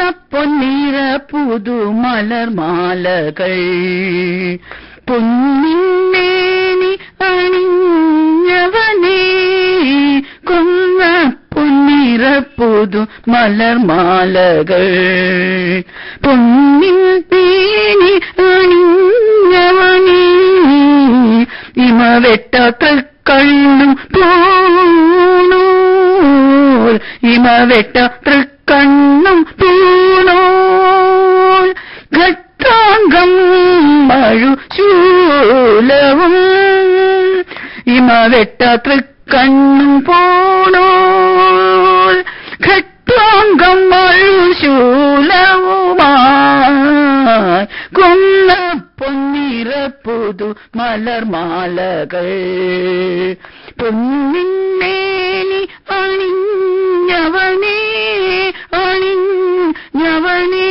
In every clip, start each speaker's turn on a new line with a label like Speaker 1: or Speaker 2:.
Speaker 1: പൊന്നിറ പുതുമലർമാലകൾ പൊന്നിന്നേനി അണിഞ്ഞവനേ കൊന്ന പൊന്നിറ പുതു മലർമാലകൾ പൊന്നിൻ തേനി അണിഞ്ഞവനേ ഇമ വെട്ടാത്ത കണ്ണും പൂണോൽ ഇമ വെട്ട തൃക്കണ്ണും പൂണോൽ ഘട്ടാംഗം മഴു ശൂലവും ഇമ വെട്ട തൃക്കണ്ണും പൂണോൽ ഘട്ടാംഗം മഴു ശൂലവുമായി കൊന്ന പൊന്നിറ പുതു മലർമാലകൾ പൊന്നിന്നേനി അണിഞ്ഞവനേ അണിഞ്ഞവനേ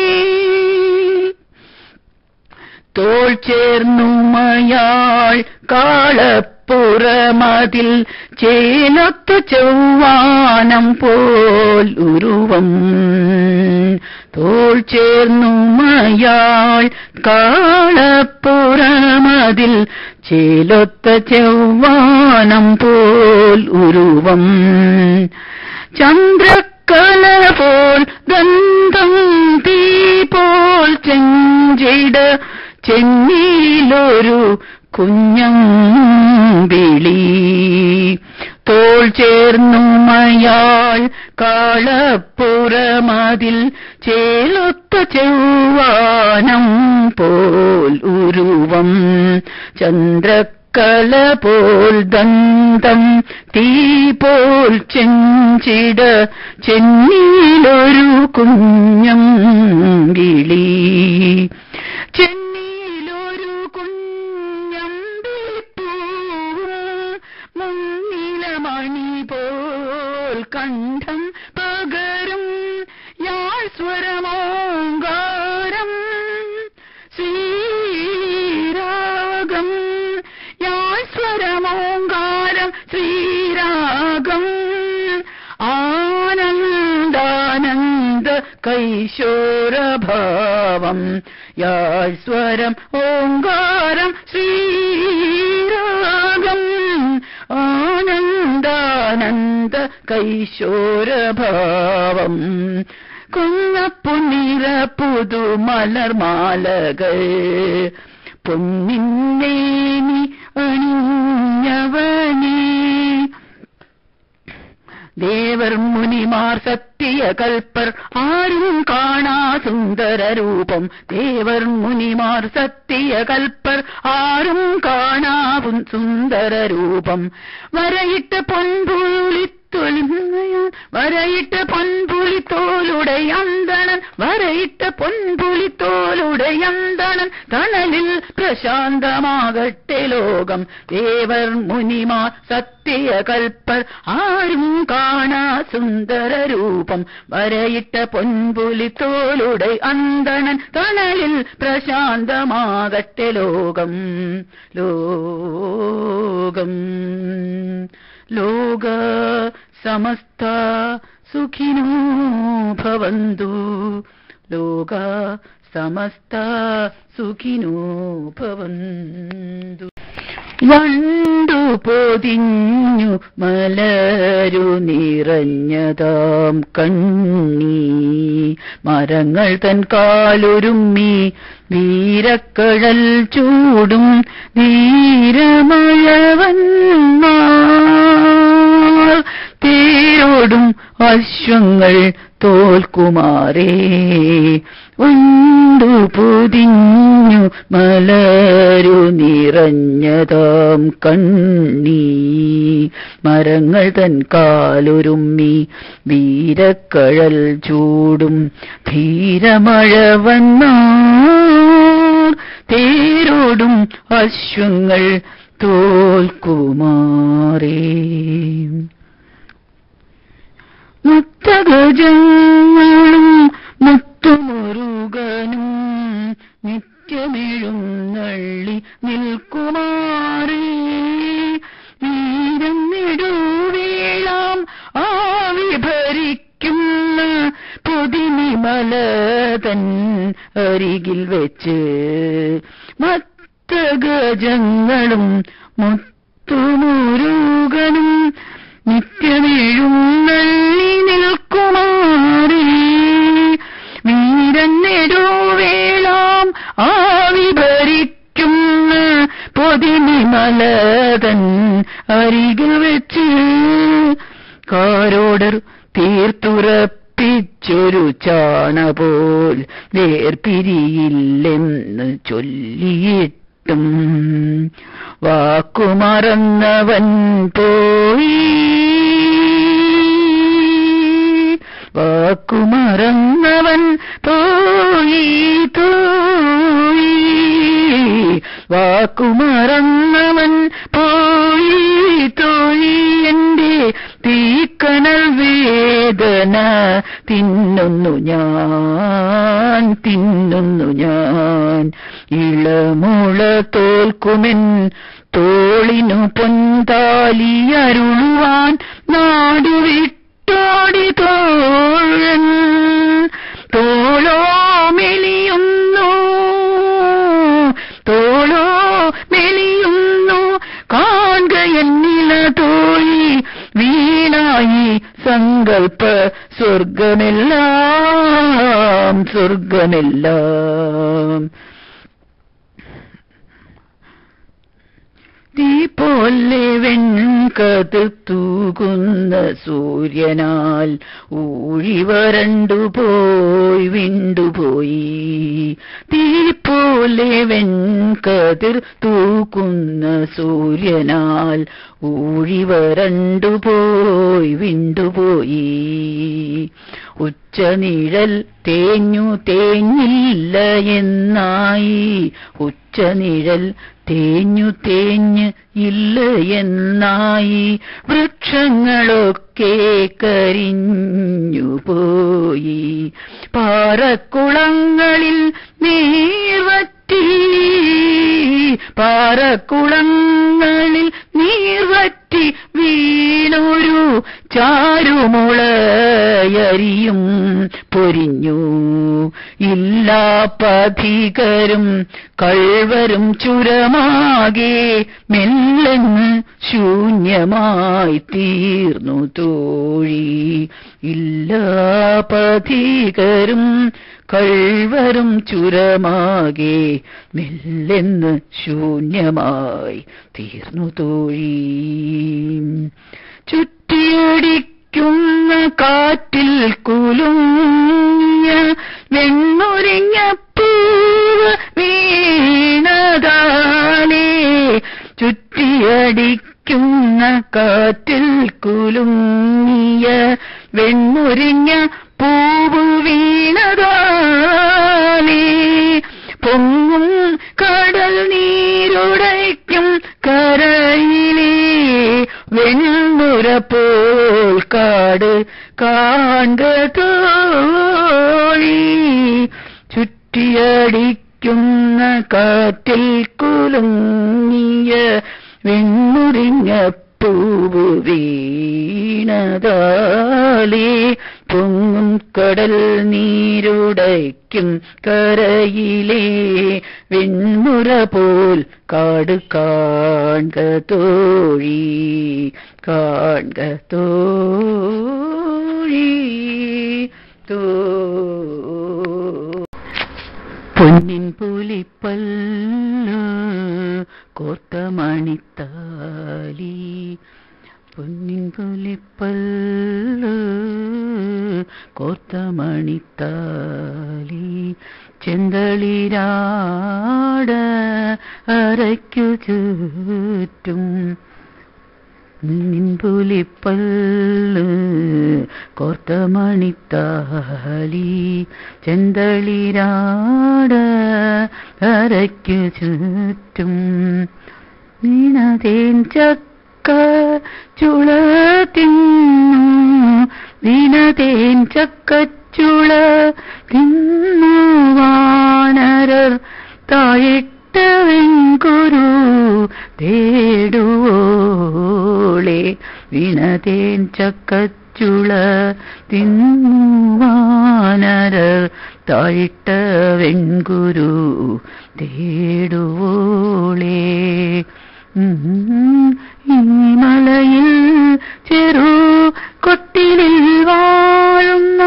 Speaker 1: തോൾ ചേർന്നുമയാൾ കാളപ്പുറമതിൽ ചേലൊത്ത ചൊവ്വാനം പോൽ ഉരുവം തോൾ ചേർന്നുമയാൾ കാളപ്പുറമതിൽ ചേലൊത്ത ചൊവ്വാനം പോൽ ഉരുവം ചന്ദ്രക്കല പോൽ ഗന്ധം തീ പോൽ ചെഞ്ചിട ചെന്നീലൊരു കുഞ്ഞം വിളി തോൾ ചേർന്നുമയാൾ കാളപ്പുറമതിൽ ചേലൊത്ത ചെവ്വാനം പോൽ ഉരുവം ചന്ദ്രക്കല പോൽ ദന്തം തീ പോൽ ചെഞ്ചിട ചെന്നീലൊരു കുഞ്ഞം വിളി ചെന്നീലൊരു കുഞ്ഞം മുന്നിലമണി പോൽ കണ്ഠം പകരും യാൾ സ്വരമോങ്കാരം ശ്രീരാഗം യാൾ സ്വരമോങ്കാരം ശ്രീരാഗം ആനന്ദാനന്ദ കൈശോരഭാവം യാൾ സ്വരം ഓങ്കാരം ശ്രീരാഗം ആനന്ദാനന്ദ കൈശോരഭാവം കുന്നപ്പുനിറ പുതു മലർമാലകൾ പൊന്നിന്നേനി അണിഞ്ഞവനേ ദേവർ മുനിമാർ സത്യ കൽപ്പർ ആരും കാണാ സുന്ദര രൂപം ദേവർ മുനിമാർ സത്യ കൽപ്പർ ആരും കാണാ പുൻ- സുന്ദര രൂപം വരയിട്ട് പൊൻപുളിത്തൊളിമയാൻ വരയിട്ട് പൊൻപുളിത്തോലുടെ അന്തണൻ വരയിട്ട് പൊൻപുളിത്തോലുടെ അന്തണൻ തണലിൽ പ്രശാന്തമാകട്ടെ ലോകം ദേവർ മുനിമാർ സത്യ കൽപ്പർ ആരും കാണാ സുന്ദര രൂപം വരയിട്ട പൊൻപുലിത്തോലുടെ അന്തണൻ തണലിൽ പ്രശാന്തമാകട്ടെ ലോകം ലോകം ലോക സമസ്ത സുഖിനോ ഭവന്തു ലോക സമസ്ത സുഖിനോ ഭവന്തു വണ്ടു പൊതിഞ്ഞു മലരു നിറഞ്ഞതാം കണ്ണീ മരങ്ങൾ തൻ കാലൊരുമ്മി വീരക്കഴൽ ചൂടും ധീരമഴവന്മാർ തേരോടും അശ്വങ്ങൾ തോൽക്കുമാറേ ഉണ്ടു പൊതിഞ്ഞു മലരു നിറഞ്ഞതാം കണ്ണീ മരങ്ങൾ തൻ കാലൊരുമ്മി വീരക്കഴൽ ചൂടും ധീരമഴ വന്നാർ തേരോടും അശ്വങ്ങൾ തോൽക്കുമാറേ മുത്തഗജങ്ങളും മുത്തുമുരുകനും നിത്യമെഴും നള്ളി നിൽക്കുമാറേ വീരം നെടുവേളാം ആവി ഭരിക്കുന്ന പൊതിനിമലതൻ അരികിൽ വെച്ച് മത്തഗജങ്ങളും മുത്തുമുരുകനും നിത്യമെഴുന്നള്ളി നിൽക്കുമാറി വീരൻ നെടുവേളാം ആവി ഭരിക്കുന്ന പൊതിനിമലതൻ അരികിൽ വെച്ച് കാരോടർ തീർത്തുറപ്പിച്ചൊരു ചാണ പോൽ വേർപിരിയില്ലെന്ന് ചൊല്ലിയിട്ടും വാക്കുമറന്നവൻ പോയി വാക്കുമറന്നവൻ പോയി തോയി വാക്കുമറന്നവൻ പോയി തോയി എന്റെ തീക്കണൽ വേദന തിന്നുന്നു ഞാൻ തിന്നുന്നു ഞാൻ ഇളമുള തോൽക്കുമെൻ തോളിനു പൊന്താലി അരുളുവാൻ നാടുവിട്ടോടി തോഴൻ തോളോ മെലിയുന്നു തോളോ മെലിയുന്നു കാൺക എന്നില തോഴി വീണായി സങ്കൽപ്പ സ്വർഗമെല്ലാം സ്വർഗമെല്ലാം തീ പോലെ വെൺകതിർ തൂകുന്ന സൂര്യനാൽ ഊഴി വരണ്ടു പോയി വിണ്ടുപോയി തീ പോലെ വെൺകതിർ തൂക്കുന്ന സൂര്യനാൽ ഊഴി വരണ്ടു പോയി വിണ്ടുപോയി ഉച്ചനിഴൽ തേഞ്ഞു തേഞ്ഞില്ല എന്നായി ഉച്ചനിഴൽ തേഞ്ഞു തേഞ്ഞ് ഇല്ല എന്നായി വൃക്ഷങ്ങളൊക്കെ കരിഞ്ഞു പോയി പാറക്കുളങ്ങളിൽ നീർവറ്റി പാറക്കുളങ്ങളിൽ നീർവറ്റി വീണൊരു ചാരുമുളയരിയും പൊരിഞ്ഞു ഇല്ലാ പഥികരും കൾവരും ചുരമാകെ മെല്ലങ്ങ് ശൂന്യമായി തീർന്നു തോഴി ഇല്ലാ പഥികരും കൾവരും ചുരമാകെ മെല്ലെന്ന് ശൂന്യമായി തീർന്നു തോഴി ചുറ്റിയടിക്കുന്ന കാറ്റിൽ കുലുങ്ങിയ വെണ്ണുരിഞ്ഞ പൂവ് വീണതാലേ ചുറ്റിയടിക്കുന്ന കാറ്റിൽ കുലുങ്ങിയ വെണ്ണുരിഞ്ഞ പൂവ് വീണതാലേ പൊങ്ങും കടൽ നീരുടയ്ക്കും കരയിലേ വെണ്ണുര പോൽ കാട് കാണ്ട തോഴി ചുറ്റിയടിക്കുന്ന കാറ്റിൽ കുലുങ്ങിയ വെണ്ണുറിഞ്ഞ പൂവ് വീണതാലേ പൊങ്ങും കടൽ നീരുടയ്ക്കും കരയിലേ വെൺമുറ പോൽ കാട് കാൺക തോഴി കാൺക തോഴി തോ പൊന്നിൻ പുലിപ്പല്ല് കോർത്ത മണിത്താലി പൊന്നിൻ പുലിപ്പല്ല് കോർത്ത മണിത്താലി ചെന്തളിരാട അരയ്ക്കു ചുറ്റും നിൻപുലിപ്പല്ല് കോർത്ത മണിത്താലി ചെന്തളിരാട അരയ്ക്കു ചുറ്റും വീണതേൻ ചക്ക ചുള തിന്നു വീണതേൻ ചക്കച്ചുള തിന്നു വാനരർ താഴിട്ട വെങ്കുരു തേടുവോളെ വീണതേൻ ചക്കച്ചുള തിന്നു വാനരർ താഴിട്ട വെൺകുരു തേടുവോളേ ഉം, ഈ മലയിൽ ചെറു കൊട്ടിലിൽ വാഴുന്ന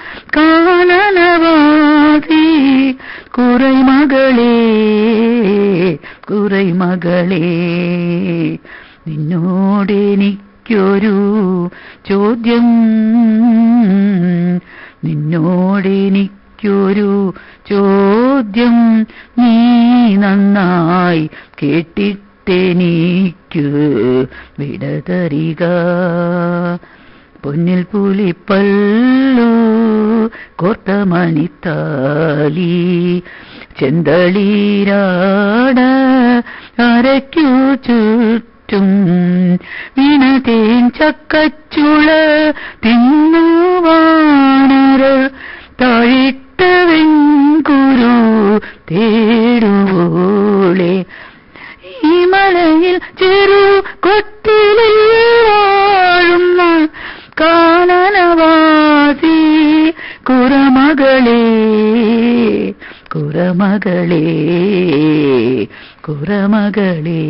Speaker 1: കാനനവാതി കുറൈമകളേ കുറൈമകളേ നിന്നോടെനിക്കൊരു ചോദ്യം നിന്നോടെനിക്കൊരു ചോദ്യം നീ നന്നായി കേട്ടിട്ടെനിക്ക് വിടതറിക പൊന്നിൽ പുലിപ്പല്ലു കോർത്ത മണിത്താലി ചെന്തളീരാട അരയ്ക്കു ചുറ്റും വീണതേൻ ചക്കച്ചുള തിന്നുവാണര താഴിട്ട വെങ്കുരു തേടുവോളെ ഈ മലയിൽ ചെറു കൊത്തിലിൽ വാഴുന്ന കാനനവാസി കുറമകളേ കുറമകളേ കുറമകളേ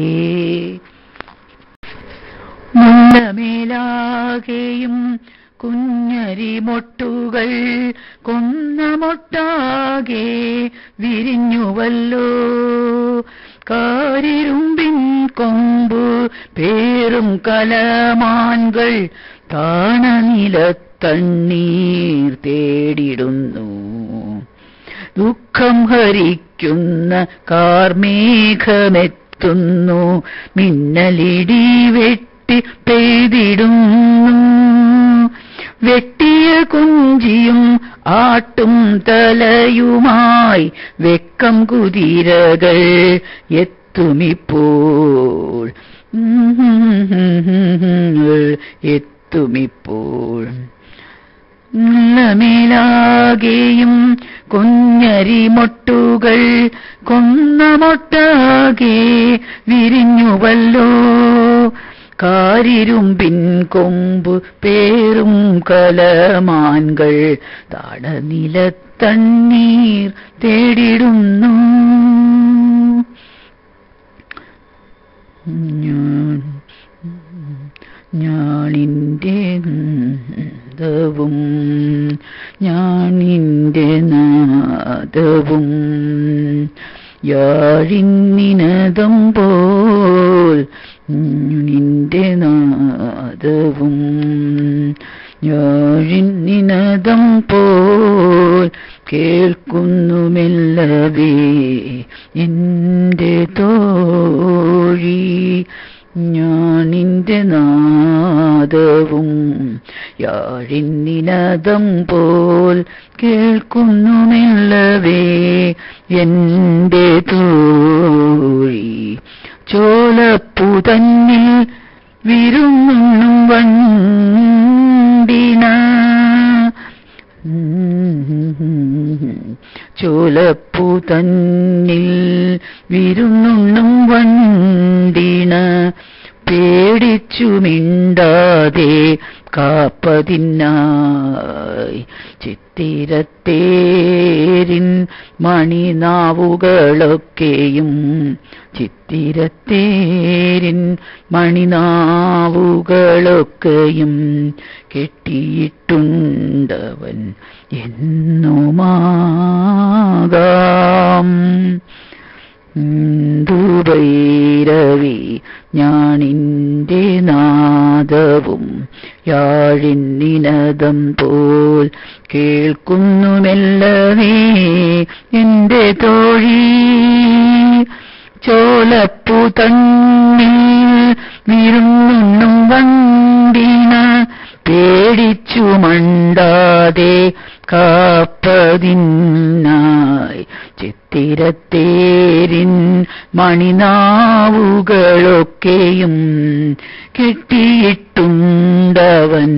Speaker 1: മുണ്ടമേലാകെയും കുഞ്ഞരി മൊട്ടുകൾ കൊന്ന മൊട്ടാകെ വിരിഞ്ഞുവല്ലോ കാരിരുമ്പിൻ കൊമ്പ് പേറും കലമാൻകൾ താണനിലത്തണ്ണീർ തേടിടുന്നു ദുഃഖം ഹരിക്കുന്ന കാർമേഘമെത്തുന്നു മിന്നലിടി വെട്ടി പെയ്തിടുന്നു വെട്ടിയ കുഞ്ചിയും ആട്ടും തലയുമായി വെക്കം കുതിരകൾ എത്തുമിപ്പോൾ എത്തുമിപ്പോൾ മേലാകെയും കുഞ്ഞരി മൊട്ടുകൾ കൊന്ന മൊട്ടാകെ വിരിഞ്ഞുവല്ലോ കാരിരുമ്പിൻ കൊമ്പ് പേറും കലമാൻകൾ താടനിലത്തണ്ണീർ തേടിടുന്നു ഞാൻ ഞാനിൻ്റെ നാദവും ഞാനിൻ്റെ നാദവും യാഴിന്നിനദം പോൽ നിന്റെ നാദവും യാഴിന്നിനദം പോൽ കേൾക്കുന്നു മെല്ലവേ എൻ്റെ തോഴി ഞാനിന്റെ നാദവും യാഴിന്നിനദം പോൽ കേൾക്കുന്നു മെല്ലവേ എൻ്റെ തോഴി ചോലപ്പുതന്നിൽ വിരുങ്ങും വണ്ടിന ചോലപ്പു തന്നിൽ വിരുന്നുണ്ണും വണ്ടിണ പേടിച്ചു മിണ്ടാതെ കാപ്പതിനായി ചിത്തിരത്തേരിൻ മണിനാവുകളൊക്കെയും ചിത്തിരത്തേരിൻ മണിനാവുകളൊക്കെയും കെട്ടിയിട്ടുണ്ടവൻ എന്നുമാകാം ദുബൈരവി ഞാനിൻ്റെ നാദവും യാഴിന്നിനദം പോൽ കേൾക്കുന്നുമെല്ലവേ എൻ്റെ തോഴി ചോലപ്പു തന്നിൽ വിരുന്നുണ്ണും വണ്ടിന പേടിച്ചു മണ്ടാതെ കാപ്പതിനായി ചിത്തിരത്തേരിൻ മണിനാവുകളൊക്കെയും കെട്ടിയിട്ടുണ്ടവൻ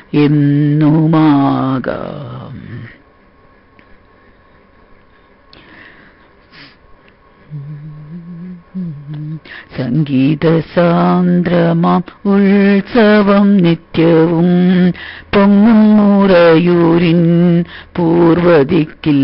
Speaker 1: എന്നുമാകാം സംഗീത സാന്ദ്രമാം ഉത്സവം നിത്യവും പൊങ്ങും മുറയൂരിൻ പൂർവദിക്കിൽ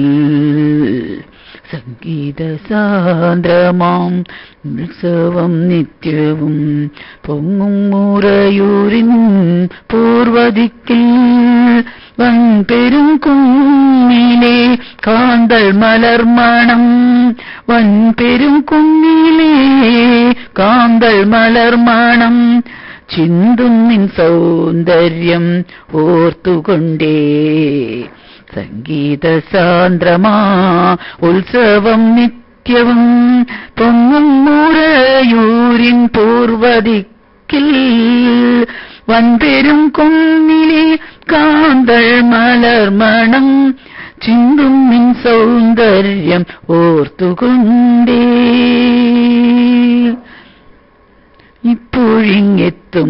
Speaker 1: സംഗീത സാന്ദ്രമാം ഉത്സവം നിത്യവും പൊങ്ങും മുറയൂരിൻ പൂർവദിക്കിൽ വൻപെരും കുന്നിലെ കാന്തൾ മലർമണം വൻപെരും കുന്നിലെ കാന്തൾ മലർമണം ചിന്തും നിൻ സൗന്ദര്യം ഓർത്തുകൊണ്ടേ സംഗീത സാന്ദ്രമാ ഉത്സവം നിത്യവും പൊങ്ങും മുറയൂരിൻ പൂർവദിക്കിൽ വൻപെരും കുന്നിലെ കാന്തൾ മലർമണം ചിന്തും നിൻ സൗന്ദര്യം ഓർത്തുകൊണ്ടേ ഇപ്പോഴിങ്ങെത്തും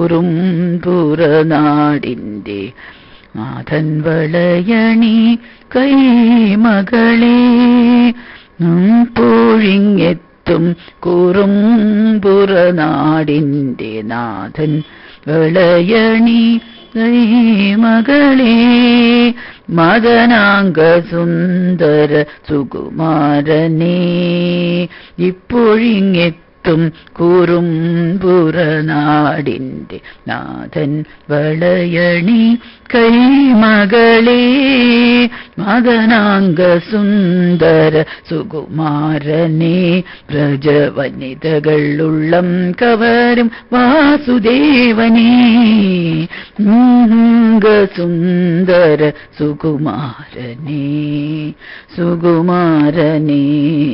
Speaker 1: കുറുംപുറനാടിൻ്റെ നാഥൻ വളയണി കൈമകളെ പോഴിങ്ങെത്തും കുറുംപുറനാടിൻ്റെ നാഥൻ വളയണി കൈമകളെ മദനാംഗ സുന്ദര സുകുമാരനെ ഇപ്പോഴിങ്ങെത്തും ും കൂറുംപുറനാടിൻ്റെ നാഥൻ വളയണി കൈമകളെ മദനാംഗ സുന്ദര സുകുമാരനെ വ്രജവനിതകളുള്ളം കവരും വാസുദേവനേ സുന്ദര സുകുമാരനേ സുകുമാരനേ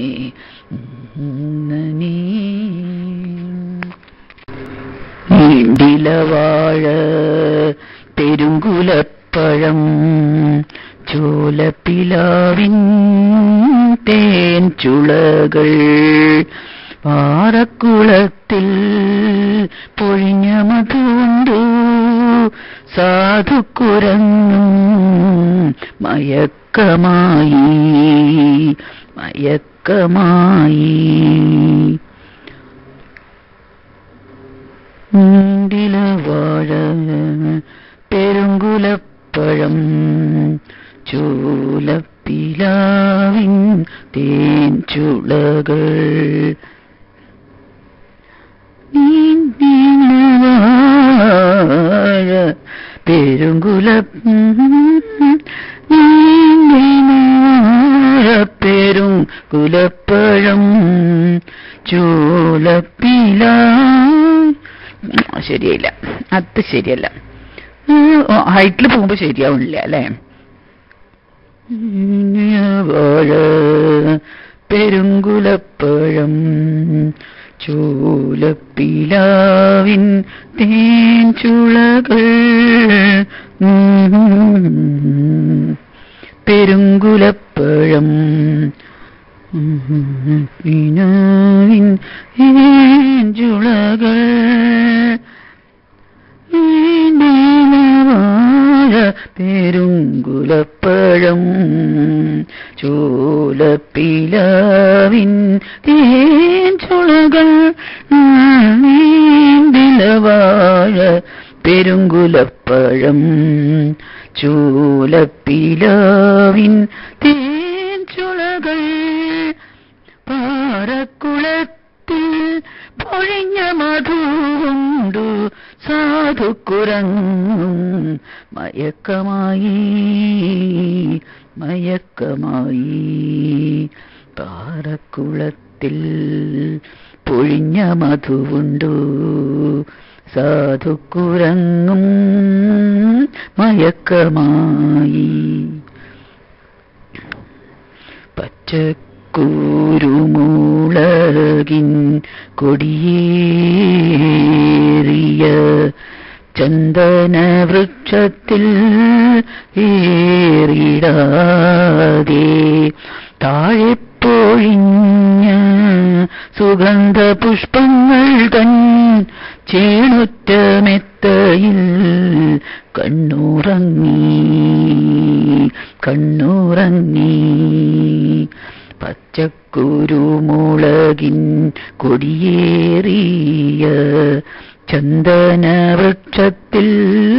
Speaker 1: നീണ്ടിലവാഴ പെരുങ്കുലപ്പഴം ചോലപ്പിലാവിൻ തേൻ ചുളകൾ പാറക്കുളത്തിൽ പൊഴിഞ്ഞ മധുണ്ടു സാധുക്കുരങ്ങും മയക്കമായി മയക്കമായി വാഴ പെരുങ്കുലപ്പഴം ചൂലപ്പിലാവിൻ തേൻ ചുളകൾ വാഴ പെരുങ്കുല പെരും കുലപ്പഴം ചൂലപ്പില ശരിയല്ല അത് ശരിയല്ല ഹൈറ്റിൽ പോകുമ്പോ ശരിയാവണില്ല അല്ലേ വാഴ പെരുങ്കുലപ്പഴം ചൂലപ്പിലാവിൻ തേൻ ചുളകൾ പെരുങ്കുലപ്പഴം പിനാവിൻ തേൻ ചുളകൾ വാഴ പെരുങ്കുലപ്പഴം ചൂലപ്പിലാവിൻ തേൻ ചുളകൾ നീണ്ടിലവാഴ പെരുങ്കുലപ്പഴം ചൂലപ്പിലാവിൻ തേൻ ചുളകൾ പാറക്കുളത്തിൽ പൊഴിഞ്ഞ മധുണ്ടു സാധുക്കുരങ്ങും മയക്കമായി മയക്കമായി പാറക്കുളത്തിൽ പൊഴിഞ്ഞ മധുവുണ്ടു സാധുക്കുരങ്ങും മയക്കമായി പച്ചക്കൂരുമൂളകിൻ കൊടിയേറിയ ചന്ദന വൃക്ഷത്തിൽ ഏറിടാതെ താഴെ പൊഴിഞ്ഞ സുഗന്ധ പുഷ്പങ്ങൾ തൻ ചേണുറ്റമെത്തയിൽ കണ്ണുറങ്ങി കണ്ണുറങ്ങി പച്ചക്കുരുമുളകിൻ കൊടിയേറിയ ചന്ദനവൃക്ഷത്തിൽ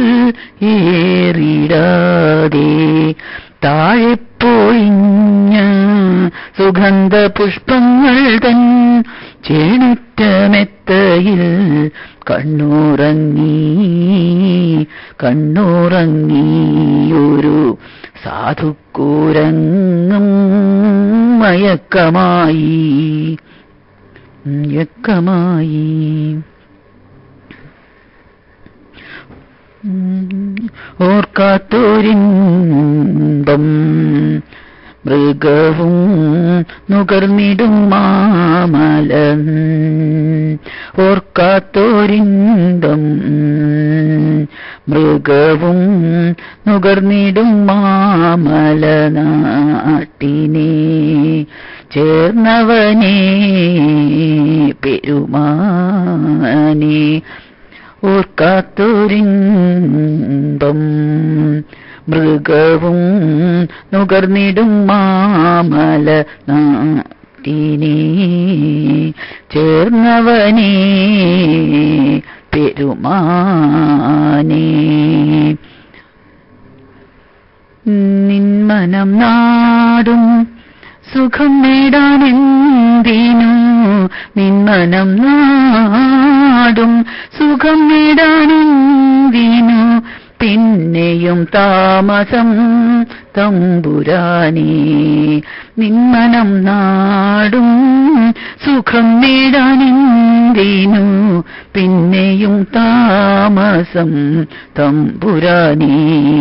Speaker 1: ഏറിടാതെ താഴെ പൊഴിഞ്ഞ സുഗന്ധ പുഷ്പങ്ങൾ തൻ ചേണിറ്റമെത്തയിൽ കണ്ണുറങ്ങി കണ്ണുറങ്ങിയൊരു സാധുക്കൂരങ്ങും മയക്കമായി മയക്കമായി ഓർക്കാത്തോരിമ്പം മൃഗവും നുകർന്നിടും മാമല ഓർക്കാത്തോരിമ്പം മൃഗവും നുകർന്നിടും മാമല നാട്ടിനെ ചേർന്നവനെ പെരുമാനെ ഓർക്കാത്തൊരിമ്പം മൃഗവും നുകർന്നിടും മാമല നാട്ടിനെ ചേർന്നവനെ പെരുമാനെ നിന്മനം നാടും സുഖം നേടാനെന്തിനു നിന്മനം നാടും സുഖം നേടാനെന്തിനു പിന്നെയും താമസം തമ്പുരാനേ നിന്മനം നാടും സുഖം നേടാനെന്തിനു പിന്നെയും താമസം തമ്പുരാനേ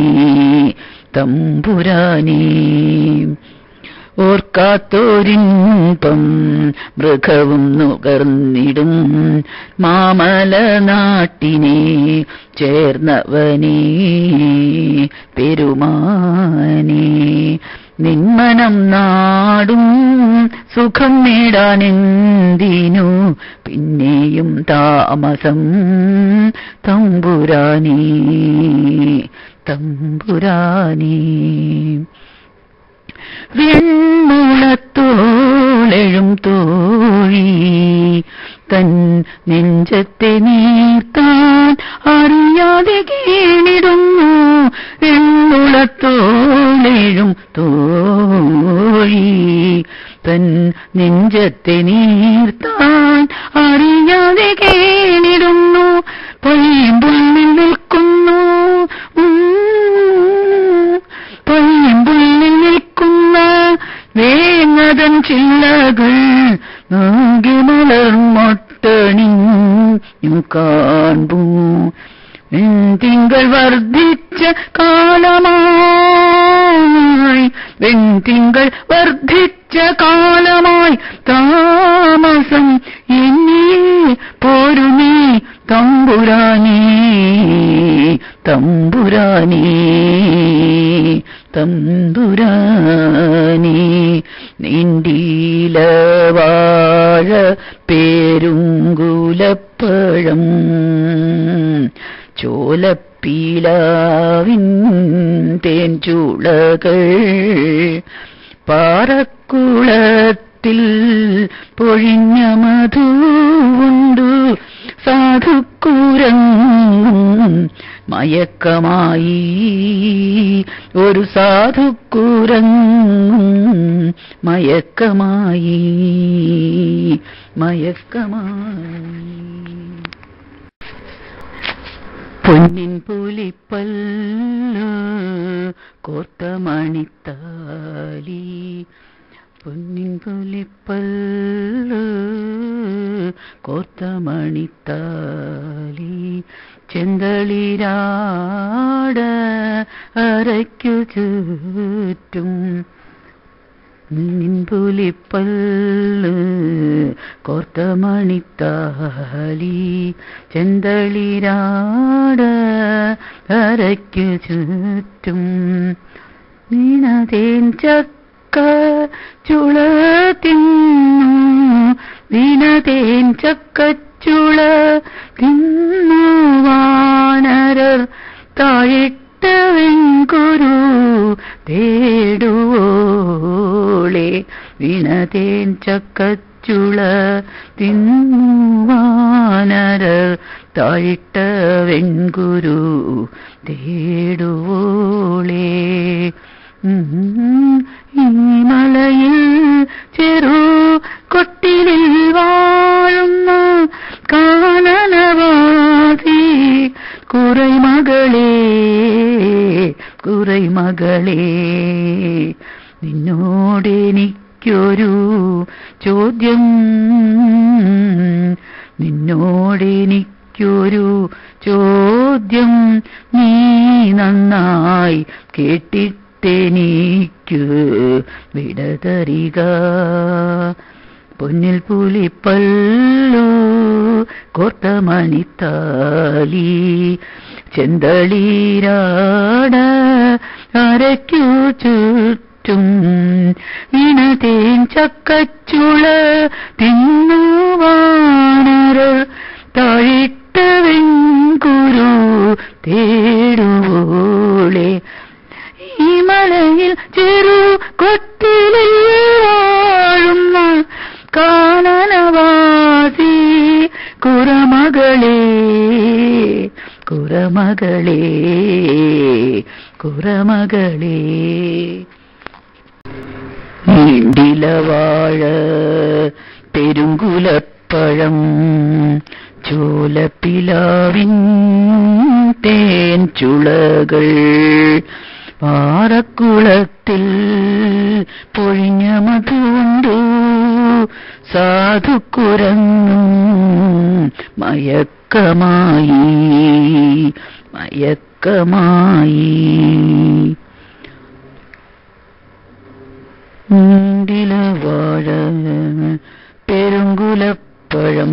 Speaker 1: തമ്പുരാനേ ഓർക്കാത്തോരിമ്പം മൃഗവും നുകർന്നിടും മാമല നാട്ടിനെ ചേർന്നവനേ പെരുമാനേ നിന്മനം നാടും സുഖം നേടാനെന്തിനു പിന്നെയും താമസം തമ്പുരാനേ തമ്പുരാനേ വെണ്ണുളത്തോളെഴും തോഴി തൻ നെഞ്ചത്തെ നീർത്താൻ അറിയാതെ കീണിടുന്നു വെണ്ണുളത്തോളെഴും തോഴി തൻ നെഞ്ചത്തെ നീർത്താൻ അറിയാതെ കേണിടുന്നു പൊയ്യുമ്പുള്ളിൽ നിൽക്കുന്നു പൊയ്യുമ്പുള്ളിൽ നിൽക്കുന്ന വേങ്ങതൻ ചില്ലകൾ നാകി മലർമൊട്ടണിഞ്ഞു കാൺപൂ വെൺതിങ്കൾ വർദ്ധിച്ച കാലമായി വെൺതിങ്കൾ വർദ്ധിച്ച കാലമായി താമസം എന്നിയെ പോരുമേ തമ്പുരാനേ തമ്പുരാനേ തമ്പുരാനേ നീണ്ടീല വാഴ പേരുങ്കുലപ്പഴം ചോലപ്പീലാവിൻ തേൻ ചുളകൾ പാറക്കുളത്തിൽ പൊഴിഞ്ഞ മധുവുണ്ടു സാധുക്കുരങ്ങും മയക്കമായി ഒരു സാധുക്കുരങ്ങും മയക്കമായി മയക്കമായി പൊന്നിൻ പുലിപ്പല്ല കോർത്ത മണിത്താലി പൊന്നിൻ പുലിപ്പല്ല കോർത്ത മണിത്താലി ചെന്തളിരാട അരയ്ക്കു ചുറ്റും നിൻപുലിപ്പല്ല് കോർത്ത മണിത്താലി ചെന്തളിരാട അരയ്ക്കു ചുറ്റും നീണതേൻ ചക്ക ചുള തിന്നു വീണതേൻ ചക്കച്ചുള തിന്നു വാനരർ താഴിട്ട വെങ്കുരു തേടുവോളെ വീണതേൻ ചക്കച്ചുള തിന്നുവാനരർ താഴിട്ട വെൺകുരു തേടുവോളേ ഉം, ഈ മലയിൽ ചെറു കൊട്ടിലിൽ വാഴുന്ന കാനനവാസി കുറൈമകളേ കുറൈമകളേ നിന്നോടെനിക്കൊരു ചോദ്യം നിന്നോടെനിക്കൊരു ചോദ്യം നീ നന്നായി കേട്ടിട്ടെനിക്ക് വിടതറിക പൊന്നിൽ പുലിപ്പല്ലു കോർത്ത മണിത്താലി ചെന്തളീരാട അരയ്ക്കു ചുറ്റും ഇണതേൻ ചക്കച്ചുള തിന്നുവാണർ താഴിട്ട വെങ്കുരു തേടുവോളെ ഈ മലയിൽ ചെറു കൊട്ടിലിൽ വാഴുന്ന കാനനവാസി കുറമകളേ കുറമകളേ കുറമകളേ നീണ്ടിലവാഴ പെരുങ്കുലപ്പഴം ചോലപ്പിലാവിൻ തേൻ ചുളകൾ പാറക്കുളത്തിൽ പൊഴിഞ്ഞ മധുണ്ടു സാധുക്കുരങ്ങും മയക്കമായി മയക്കമായി മുണ്ടിലവാഴ പെരുങ്കുലപ്പഴം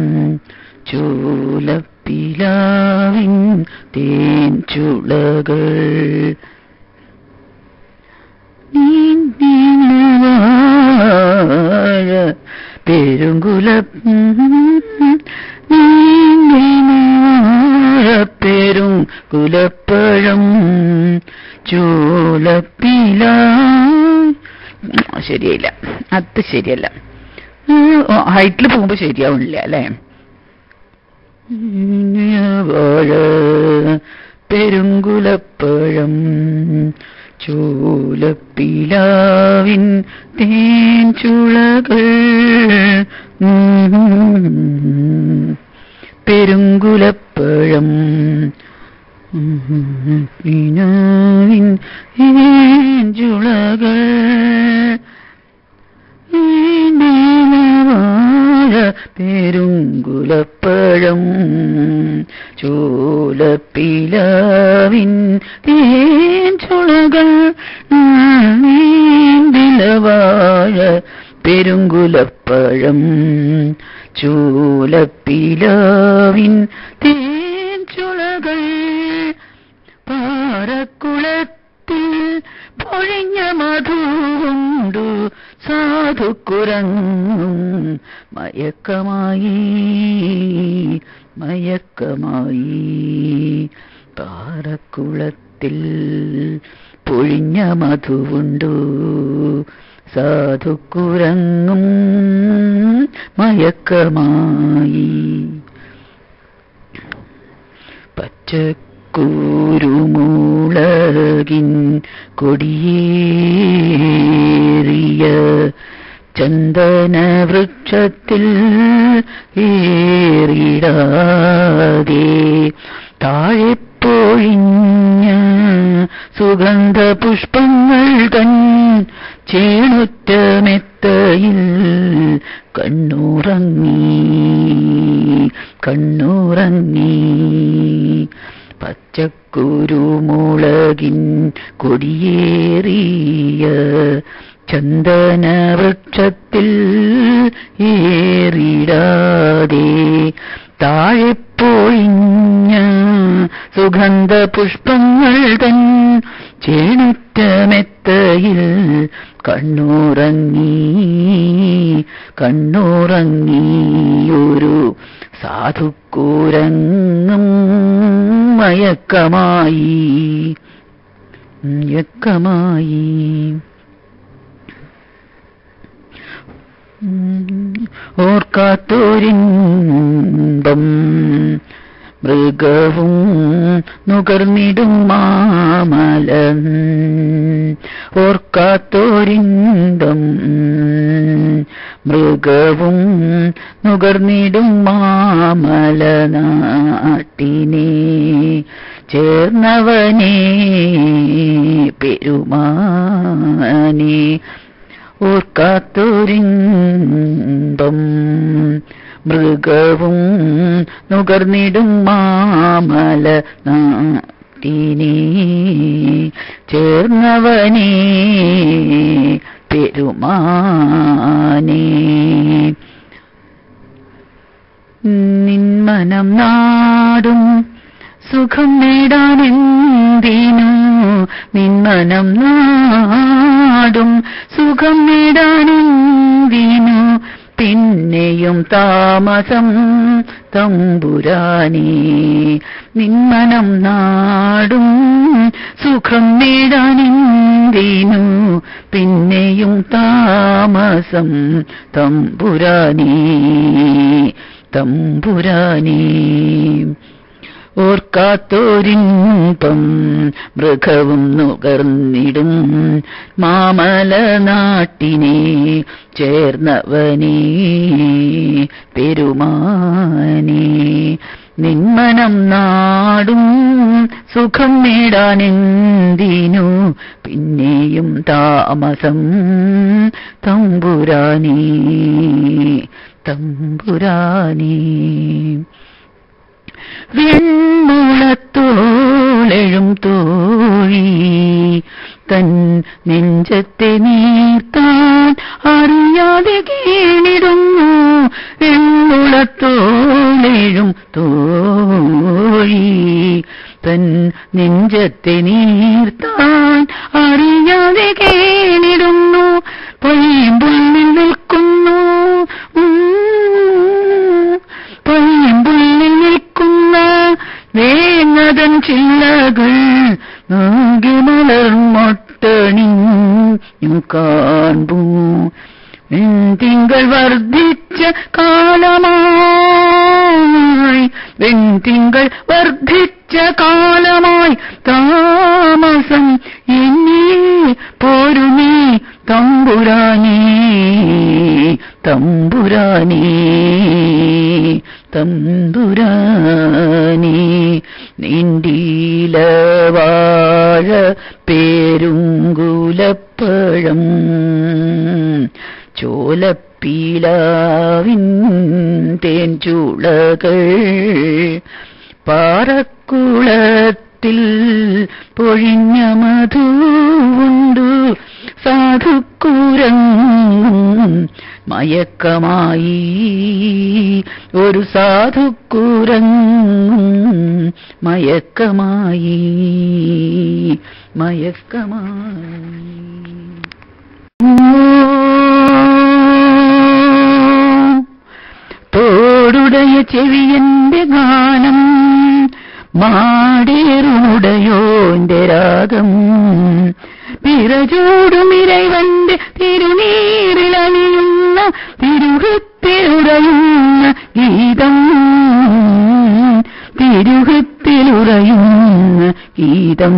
Speaker 1: ചൂലപ്പിലാവിൻ തേൻ ചുളകൾ നീണ്ടിലവാഴ പെരുങ്കുല പെരും കുലപ്പഴം ചൂലപ്പില ശരിയല്ല അത് ശരിയല്ല ഹൈറ്റിൽ പോകുമ്പോ ശരിയാവണില്ല അല്ലേ വാഴ പെരുങ്കുലപ്പഴം ചൂലപ്പിലാവിൻ തേൻ ചുളകൾ പെരുങ്കുലപ്പഴം പിനാവിൻ തേൻ ചുളകൾ വാഴ പെരുങ്കുലപ്പഴം ചോലപ്പിലാവിൻ തേൻ ചുളകൾ നീണ്ടിലവാഴ പെരുങ്കുലപ്പഴം ചൂലപ്പിലാവിൻ തേൻ ചുളകൾ പാറക്കുളത്തിൽ പൊഴിഞ്ഞ മധുണ്ടു സാധുക്കുരങ്ങും മയക്കമായി മയക്കമായി പാറക്കുളത്തിൽ പൊഴിഞ്ഞ മധുവുണ്ടു സാധുക്കുരങ്ങും മയക്കമായി പച്ചക്കൂരുമൂളകിൻ കൊടിയേറിയ ചന്ദന വൃക്ഷത്തിൽ ഏറിടാതെ താഴെ പൊഴിഞ്ഞ സുഗന്ധ പുഷ്പങ്ങൾ തൻ ചേണുറ്റമെത്തയിൽ കണ്ണുറങ്ങി കണ്ണുറങ്ങി പച്ചക്കുരുമുളകിൻ കൊടിയേറിയ ചന്ദന വൃക്ഷത്തിൽ ഏറിടാതെ താഴെ പൊഴിഞ്ഞ സുഗന്ധ പുഷ്പങ്ങൾ തൻ ചേണുറ്റമെത്തയിൽ കണ്ണുറങ്ങി കണ്ണുറങ്ങിയൊരു സാധുക്കൂരങ്ങും മയക്കമായി മയക്കമായി ഓർക്കാത്തോരിമ്പം മൃഗവും നുകർന്നിടും മാമല ഓർക്കാത്തോരിമ്പം മൃഗവും നുകർന്നിടും മാമല നാട്ടിനെ ചേർന്നവനേ പെരുമാനേ ഓർക്കാത്തൊരിമ്പം മൃഗവും നുകർന്നിടും മാമല നാട്ടിനെ ചേർന്നവനേ പെരുമാനേ നിന്മനം നാടും സുഖം നേടാനെന്തിനു നിന്മനം നാടും സുഖം നേടാനെന്തിനു പിന്നെയും താമസം തമ്പുരാനേ നിന്മനം നാടും സുഖം നേടാനെന്തിനു പിന്നെയും താമസം തമ്പുരാനേ തമ്പുരാനേ ഓർക്കാത്തോരിമ്പം മൃഗവും നുകർന്നിടും മാമല നാട്ടിനെ ചേർന്നവനേ പെരുമാനേ നിന്മനം നാടും സുഖം നേടാനെന്തിനു പിന്നെയും താമസം തമ്പുരാനേ തമ്പുരാനേ വെൺമുളത്തോളെഴും തോഴി തൻ നെഞ്ചത്തെ നീർത്താൻ അറിയാതെ കീണിടുന്നു വെൺമുളത്തോളെഴും തോഴി തൻ നെഞ്ചത്തെ നീർത്താൻ അറിയാതെ കീണിടുന്നു പൊയ്യുമ്പുള്ളിൽ നിൽക്കുന്നു പൊയ്യുമ്പുള്ളിൽ നിൽക്കുന്ന വേങ്ങതൻ ചില്ലകൾ ആകെ മലർമൊട്ടണിഞ്ഞു കാൺപൂ വെൺതിങ്കൾ വർദ്ധിച്ച കാലമായി വെൺതിങ്കൾ വർദ്ധിച്ച കാലമായി താമസം എന്നീ പോരുമേ തമ്പുരാനേ തമ്പുരാനേ തമ്പുരാനേ നിണ്ടീല വാഴ പേരുങ്കുലപ്പഴം ചോലപ്പീലാവിൻ തേൻ ചൂളകൾ പാറക്കുളത്തിൽ പൊഴിഞ്ഞ മധുവുണ്ടു സാധുക്കുരങ്ങും മയക്കമായി ഒരു സാധുക്കുരങ്ങും മയക്കമായി മയക്കമായി തോടുടയ ചെവിയന്റെ ഗാനം മാടേറുടയോന്റെ രാഗം പിറചൂടുമിരവന്റെ തിരുനീരിലണിയുന്ന തിരുഹത്തിലുറയുന്ന ഗീതം തിരുഹത്തിലുറയുന്ന ഗീതം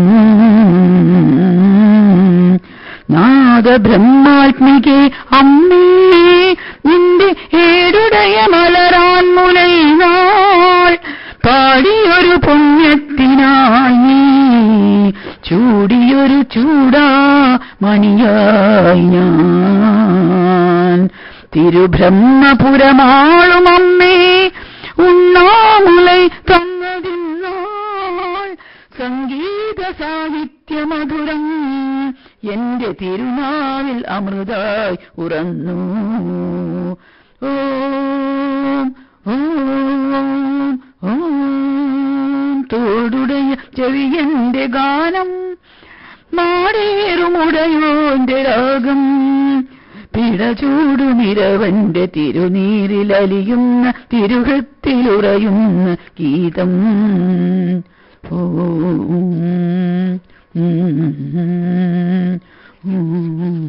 Speaker 1: നാദബ്രഹ്മാത്മികേ അമ്മേ നിന്റെ ഏടുടയ മലരാൻ മുലൈനാൾ പാടിയൊരു പുണ്യത്തിനായി നീ ചൂടിയൊരു ചൂടാ മണിയായി ഞാൻ തിരുബ്രഹ്മപുരമാളും അമ്മേ ഉണ്ണാമുലൈ തന്നതിന്നാൾ സംഗീത സാഹിത്യ മധുരം എന്റെ തിരുനാവിൽ അമൃതായി ഉറന്നു ഓം ഓം ഓം തോടുടയ ചെവിയന്റെ ഗാനം മാടേറുമുടയോന്റെ രാഗം പിടചൂടുമിരവന്റെ തിരുനീരിലലിയുന്ന തിരുഹത്തിലുറയുന്ന ഗീതം ഓം ഉം ഉം